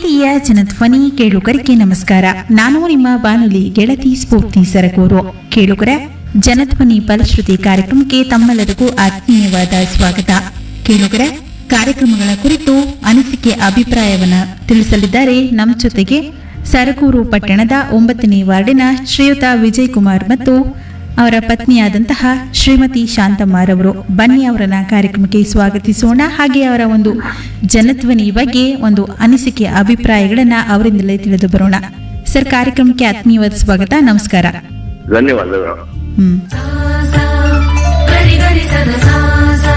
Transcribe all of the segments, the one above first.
ಪ್ರೀತಿಯ ಜನಧ್ವನಿ ಕೇಳುಗರಿಗೆ ನಮಸ್ಕಾರ ನಾನು ನಿಮ್ಮ ಬಾನುಲಿ ಗೆಳತಿ ಸ್ಫೂರ್ತಿ ಸರಗೂರು ಕೇಳುಗರ ಜನಧ್ವನಿ ಫಲಶ್ರುತಿ ಕಾರ್ಯಕ್ರಮಕ್ಕೆ ತಮ್ಮೆಲ್ಲರಿಗೂ ಆತ್ಮೀಯವಾದ ಸ್ವಾಗತ ಕೇಳುಗರ ಕಾರ್ಯಕ್ರಮಗಳ ಕುರಿತು ಅನಿಸಿಕೆ ಅಭಿಪ್ರಾಯವನ್ನ ತಿಳಿಸಲಿದ್ದಾರೆ ನಮ್ಮ ಜೊತೆಗೆ ಸರಗೂರು ಪಟ್ಟಣದ ಒಂಬತ್ತನೇ ವಾರ್ಡಿನ ಶ್ರೀಯುತ ವಿಜಯ್ ಕುಮಾರ್ ಮತ್ತು ಅವರ ಪತ್ನಿಯಾದಂತಹ ಶ್ರೀಮತಿ ಶಾಂತಮ್ಮರವರು ಬನ್ನಿ ಅವರನ್ನ ಕಾರ್ಯಕ್ರಮಕ್ಕೆ ಸ್ವಾಗತಿಸೋಣ ಹಾಗೆ ಅವರ ಒಂದು ಜನಧ್ವನಿ ಬಗ್ಗೆ ಒಂದು ಅನಿಸಿಕೆ ಅಭಿಪ್ರಾಯಗಳನ್ನ ಅವರಿಂದಲೇ ತಿಳಿದು ಬರೋಣ ಸರ್ ಕಾರ್ಯಕ್ರಮಕ್ಕೆ ಆತ್ಮೀಯವಾದ ಸ್ವಾಗತ ನಮಸ್ಕಾರ ಧನ್ಯವಾದಗಳು ಹ್ಮ್ ಗರಿ ಗರಿ ಸದ ಸಾ ಸಾ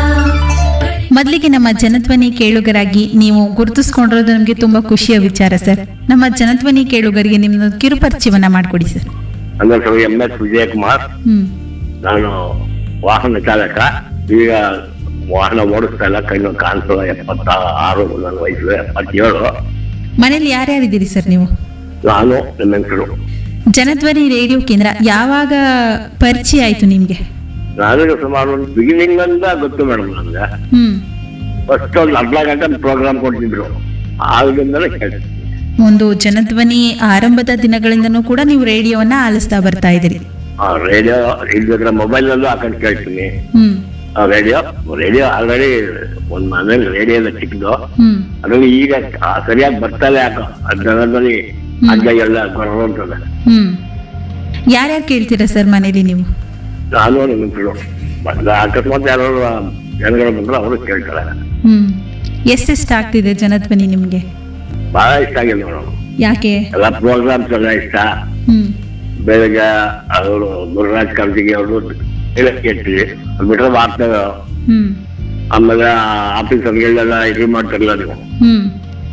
ಮೊದಲಿಗೆ ನಮ್ಮ ಜನಧ್ವನಿ ಕೇಳುಗರಾಗಿ ನೀವು ಗುರುತಿಸ್ಕೊಂಡಿರೋದು ನಮಗೆ ತುಂಬಾ ಖುಷಿಯ ವಿಚಾರ ಸರ್ ನಮ್ಮ ಜನಧ್ವನಿ ಕೇಳುಗರಿಗೆ ನಿಮ್ಮ ಕಿರುಪರಿಚಯವನ್ನ ಮಾಡಿಕೊಡಿ ಸರ್ ನನ್ನ ಹೆಸರು ಎಂ ಎಸ್ ವಿಜಯಕುಮಾರ್ ಹ್ಮ್ ನಾನು ವಾಹನ ಚಾಲಕ ಈಗ ವಾಹನ ಓಡಿಸ್ತಾ ಇಲ್ಲ ಕಣ್ಣು ಕಾಣಿಸಲ್ಲ ಎಪ್ಪತ್ತ ಆರು ನನ್ನ ವಯಸ್ಸು ಎಪ್ಪತ್ತೇಳು ಮನೇಲಿ ಯಾರ್ಯಾರಿದ್ದೀರಿ ಸರ್ ನೀವು ನಾನು ನನ್ನ ಹೆಸರು ಜನಧ್ವನಿ ರೇಡಿಯೋ ಕೇಂದ್ರ ಯಾವಾಗ ಪರಿಚಯ ಆಯ್ತು ನಿಮ್ಗೆ ನನಗೆ ಸುಮಾರು ಒಂದು ಬಿಗಿನಿಂಗ್ ಅಂತ ಗೊತ್ತು ಮೇಡಮ್ ನನಗೆ ಹ್ಮ್ ಫಸ್ಟ್ ಒಂದು ಅರ್ಧ ಗಂಟೆ ಪ್ರೋಗ್ರಾಮ್ ಕೊಡ್ತಿದ್ರು ಆಗಿಂದಲೇ ಕೇಳ್ತೀನಿ ಒಂದು ಜನಧ್ವನಿ ಆರಂಭದ ದಿನಗಳಿಂದನೂ ಕೂಡ ನೀವು ರೇಡಿಯೋವನ್ನ ಆಲಿಸ್ತಾ ಬರ್ತಾ ಇದ್ದೀರಿ ರೇಡಿಯೋ ಇಲ್ದಿದ್ರೆ ಮೊಬೈಲ್ ಅಲ್ಲೂ ಹಾಕೊಂಡು ಕೇಳ್ತೀನಿ ಹ್ಮ್ ರೇಡಿಯೋ ರೇಡಿಯೋ ಆಲ್ರೆಡಿ ಒಂದು ಮನೇಲಿ ರೇಡಿಯೋ ಎಲ್ಲ ಚಿಕ್ಕದು ಹ್ಮ್ ಅದ್ರಲ್ಲಿ ಈಗ ಆ ಸರಿಯಾಗಿ ಬರ್ತಾನೆ ಯಾಕೋ ಅದರಲ್ಲಿ ಅಜ್ಜ ಎಲ್ಲ ಬರೋಂತದೆ ಹ್ಮ್ ಯಾರ್ಯಾರು ಕೇಳ್ತೀರಾ ಸರ್ ಮನೇಲಿ ನೀವು ನಾನು ನನ್ನ ಹೆಸರು ಅಕಸ್ಮಾತ್ ಯಾರು ಜನಗಳು ಬಂದ್ರೆ ಅವರು ಕೇಳ್ತಾರೆ ಹ್ಮ್ ಎಷ್ಟೆಷ್ಟು ಆಗ್ತಿದೆ ಜನಧ್ವನಿ ನಿಮ್ಗೆ ಬಹಳ ಇಷ್ಟ ಆಗಿದೆ ಮೇಡಮ್ ಯಾಕೆ ಎಲ್ಲ ಪ್ರೋಗ್ರಾಮ್ಸ್ ಎಲ್ಲ ಇಷ್ಟ ಹ್ಮ್ ಬೆಳಗ್ಗೆ ಅವರು ಗುರುರಾಜ್ ಕರ್ಜಿಗೆ ಅವರು ಕೇಳ್ತೀವಿ ಅದು ಬಿಟ್ರೆ ವಾರ್ತೆ ಹ್ಮ್ ಆಮೇಲೆ ಆಫೀಸರ್ಗಳೆಲ್ಲ ಇದು ಮಾಡ್ತಾರಲ್ಲ ನೀವು ಹ್ಮ್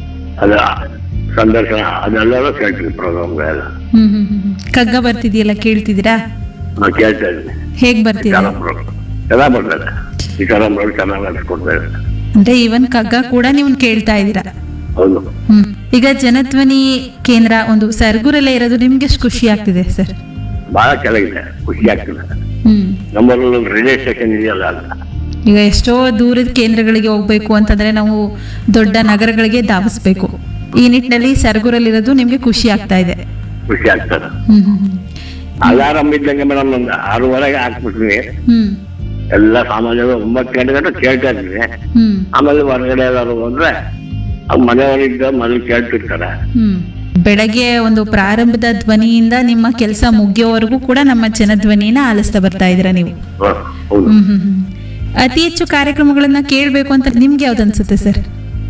ಅದ ಸಂದರ್ಶನ ಅದೆಲ್ಲರೂ ಕೇಳ್ತೀವಿ ಪ್ರೋಗ್ರಾಮ್ಗಳೆಲ್ಲ ಹ್ಮ್ ಹ್ಮ್ ಹ್ಮ್ ಹ್ಮ್. ಕಗ್ಗ ಬರ್ತಿದೆಯಲ್ಲ ಕೇಳ್ತಿದ್ದೀರಾ ನಾವು ಕೇಳ್ತಾ ಇದ್ವಿ ಹೇಗ್ ಬರ್ತಿದೆ ಚೆನ್ನಾಗಿ ಚೆನ್ನಾಗಿ ಬರ್ತದೆ ಈ ಚೆನ್ನಾಗಿ ಚೆನ್ನಾಗಿ ನಡೆಸ್ಕೊಡ್ತಾರೆ ಅಂದ್ರೆ ಇವನ್ ಕಗ್ಗ ಕೂಡ ನೀವು ಕೇಳ್ತಾ ಇದ್ದೀರಾ ಹೌದು ಹ್ಮ್ ಈಗ ಜನಧ್ವನಿ ಕೇಂದ್ರ ಒಂದು ಸರ್ಗುರಲ್ಲೇ ಇರೋದು ನಿಮ್ಗೆ ಎಷ್ಟು ಖುಷಿ ಆಗ್ತಿದೆ ಸರ್ ಬಹಳ ಚೆನ್ನಾಗಿದೆ ಖುಷಿ ಆಗ್ತದೆ ಹ್ಮ್ ನಮ್ಮಲ್ಲಿ ಒಂದು ರೇಡಿಯೋ ಸ್ಟೇಷನ್ ಇದೆಯಲ್ಲ ಅಂತ ಈಗ ಎಷ್ಟೋ ದೂರದ ಕೇಂದ್ರಗಳಿಗೆ ಹೋಗ್ಬೇಕು ಅಂತಂದ್ರೆ ನಾವು ದೊಡ್ಡ ನಗರಗಳಿಗೆ ಧಾವಿಸ್ಬೇಕು ಈ ನಿಟ್ಟಿನಲ್ಲಿ ಸರಗೂರಲ್ಲಿರೋದು ನಿಮ್ಗೆ ಖುಷಿ ಆಗ್ತಾ ಇದೆ ಖುಷಿ ಆಗ್ತದೆ ಹ್ಮ್ ಹ್ಮ್ ಹ್ಮ್. ಅಲಾರಾಮ್ ಇದ್ದಂಗೆ ಮೇಡಮ್ ಒಂದು ಆರೂವರೆಗೆ ಹಾಕ್ಬಿಡ್ತೀನಿ ಹ್ಮ್ ಎಲ್ಲ ಸಾಮಾನ್ಯರು ಒಂಬತ್ತು ಗಂಟೆ ಗಂಟೆ ಕೇಳ್ತಾ ಇರ್ತೀನಿ ಹ್ಮ್ ಆಮೇಲೆ ಹೊರಗಡೆ ಎಲ್ಲರೂ ಬಂದ್ರೆ ಅವ್ರು ಮನೆಯವರಿದ್ದ ಮನೇಲಿ ಕೇಳ್ತಿರ್ತಾರೆ ಹ್ಮ್ ಬೆಳಗ್ಗೆ ಒಂದು ಪ್ರಾರಂಭದ ಧ್ವನಿಯಿಂದ ನಿಮ್ಮ ಕೆಲಸ ಮುಗಿಯೋವರೆಗೂ ಕೂಡ ನಮ್ಮ ಜನಧ್ವನಿನ ಆಲಿಸ್ತಾ ಬರ್ತಾ ಇದ್ದೀರಾ ನೀವು ಹ, ಹೌದು ಹ್ಮ್ ಹ್ಮ್ ಹ್ಮ್ ಅತಿ ಹೆಚ್ಚು ಕಾರ್ಯಕ್ರಮಗಳನ್ನ ಕೇಳಬೇಕು ಅಂತ ನಿಮ್ಗೆ ಯಾವ್ದು ಅನ್ಸುತ್ತೆ ಸರ್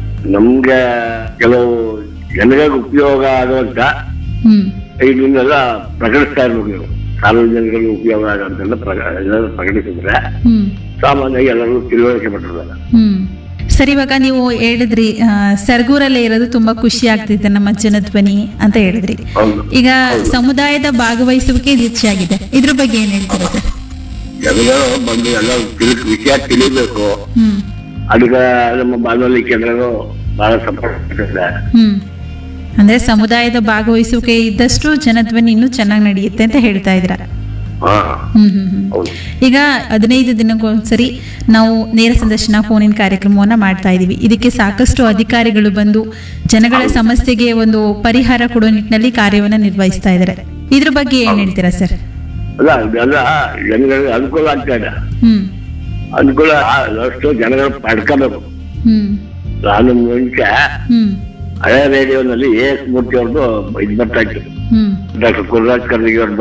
ನಮ್ಗೆ ಕೆಲವು ಜನರಿಗೆ ಉಪಯೋಗ ಆಗುವಂತ ಹ್ಮ್ ಇದನ್ನೆಲ್ಲ ಪ್ರಕಟಿಸ್ತಾ ಇರ್ಬೇಕು ನೀವು ಸಾರ್ವಜನಿಕರಿಗೆ ಉಪಯೋಗ ಆಗುವಂತೆಲ್ಲ ಪ್ರಕ ಎಲ್ಲರೂ ಪ್ರಕಟಿಸಿದ್ರೆ ಹ್ಮ್ ಸಾಮಾನ್ಯವಾಗಿ ಎಲ್ಲರೂ ತಿಳುವಳಿಕೆ ಬರ್ತದಲ್ಲ ಹ್ಮ್ ಸರಿ ಇವಾಗ ನೀವು ಹೇಳಿದ್ರಿ ಆ, ಸರ್ಗೂರಲ್ಲೇ ಇರೋದು ತುಂಬಾ ಖುಷಿ ಆಗ್ತಿದೆ ನಮ್ಮ ಜನಧ್ವನಿ ಅಂತ ಹೇಳಿದ್ರಿ ಹೌದು ಈಗ ಸಮುದಾಯದ ಭಾಗವಹಿಸುವಿಕೆ ಹೆಚ್ಚಾಗಿದೆ ಇದ್ರ ಬಗ್ಗೆ ಏನ್ ಹೇಳ್ತೀರಾ ಸರ್ ಜನಗಳು ಬಂದು ಎಲ್ಲ ತಿಳಿ ವಿಷಯ ತಿಳಿಬೇಕು ಹ್ಮ್ ಅದಕ್ಕೆ ನಮ್ಮ ಬಾನುಲಿ ಕೇಂದ್ರಗಳು ಬಹಳ ಸಪೋರ್ಟ್ ಮಾಡ್ತಿದೆ ಹ್ಮ್ ಅಂದ್ರೆ ಸಮುದಾಯದ ಭಾಗವಹಿಸುವಿಕೆ ಇದ್ದಷ್ಟು ಜನಧ್ವನಿ ಇನ್ನೂ ಚೆನ್ನಾಗಿ ನಡೆಯುತ್ತೆ ಅಂತ ಹೇಳ್ತಾ ಇದ್ದೀರಾ ಹಾ ಹ್ಮ್ ಹ್ಮ್ ಹ್ಮ್ ಹೌದು ಈಗ ಹದಿನೈದು ದಿನಕ್ಕೊಂದ್ಸರಿ ನಾವು ನೇರ ಸಂದರ್ಶನ ಫೋನಿನ ಕಾರ್ಯಕ್ರಮವನ್ನ ಮಾಡ್ತಾ ಇದೀವಿ ಇದಕ್ಕೆ ಸಾಕಷ್ಟು ಅಧಿಕಾರಿಗಳು ಬಂದು ಜನಗಳ ಸಮಸ್ಯೆಗೆ ಒಂದು ಪರಿಹಾರ ಕೊಡೋ ನಿಟ್ಟಿನಲ್ಲಿ ಕಾರ್ಯವನ್ನ ನಿರ್ವಹಿಸ್ತಾ ಇದ್ದಾರೆ ಇದ್ರ ಬಗ್ಗೆ ಏನ್ ಹೇಳ್ತೀರಾ ಸರ್ ಅಲ್ಲ ಇದೆಲ್ಲ ಜನಗಳಿಗೆ ಅನುಕೂಲ ಆಗ್ತಾ ಇದೆ ಹ್ಮ್ ಅನುಕೂಲ ಅಷ್ಟು ಜನಗಳು ಪಡ್ಕೋಬೇಕು ಹ್ಮ್ ನಾನು ಮುಂಚೆ ಹ್ಮ್ ಹಳೆ ರೇಡಿಯೋನಲ್ಲಿ ಎ ಎಸ್ ಮೂರ್ತಿ ಅವ್ರದ್ದು ಇದು ಬರ್ತಾ ಇತ್ತು ಹ್ಮ್ ಡಾಕ್ಟರ್ ಗುರುರಾಜ್ ಕರ್ಜಿಗೆ ಅವ್ರು